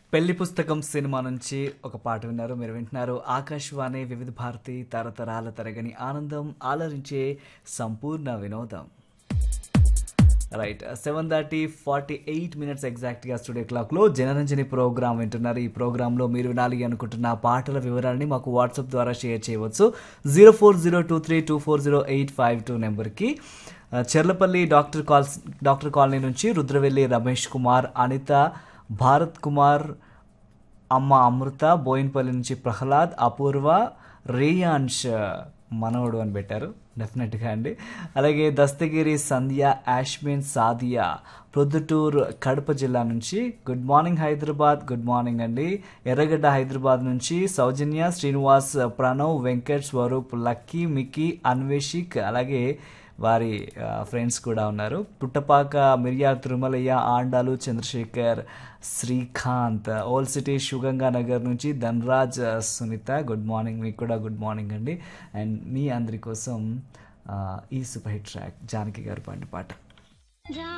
పెళ్లి పుస్తకం సినిమా నుంచి ఒక పాట విన్నారు మీరు వింటున్నారు ఆకాశవాణి వివిధ భారతి తరతరాల తరగని ఆనందం ఆలరించే సంపూర్ణ వినోదం right seven thirty forty eight minutes ఎగ్జాక్ట్గా స్టూడియో క్లాక్లో జనరంజని ప్రోగ్రామ్ వింటున్నారు ఈ ప్రోగ్రాంలో మీరు వినాలి అనుకుంటున్న పాటల వివరాలని మాకు వాట్సాప్ ద్వారా షేర్ చేయవచ్చు zero four zero two three two four zero eight five two నెంబర్కి ఆ, Cherlapally doctor calls doctor colony నుంచి రుద్రవెల్లి రమేష్ కుమార్ అనిత భారత్ కుమార్ అమ్మ అమృత బోయిన్పల్లి నుంచి ప్రహ్లాద్ అపూర్వ రేయాన్ష్ మనవడు అని పెట్టారు డెఫినెట్గా అండి అలాగే దస్తగిరి సంధ్య యాష్మిన్ సాదియా ప్రొద్దుటూరు కడప జిల్లా నుంచి good morning Hyderabad good morning అండి ఎర్రగడ్డ హైదరాబాద్ నుంచి సౌజన్య శ్రీనివాస్ ప్రణవ్ వెంకట్ స్వరూప్ లక్కీ మిక్కీ అన్వేషిక్ అలాగే వారి ఫ్రెండ్స్ కూడా ఉన్నారు పుట్టపాక మిర్యాల తిరుమలయ్య ఆండాలు చంద్రశేఖర్ శ్రీకాంత్ ఓల్డ్ సిటీ శుగంగా నగర్ నుంచి ధనరాజ్ సునీత గుడ్ మార్నింగ్ మీకు కూడా గుడ్ మార్నింగ్ అండి అండ్ మీ అందరి కోసం ఆ, ఈ సూపర్ హిట్ ట్రాక్ జానకి గారు పాడిన పాట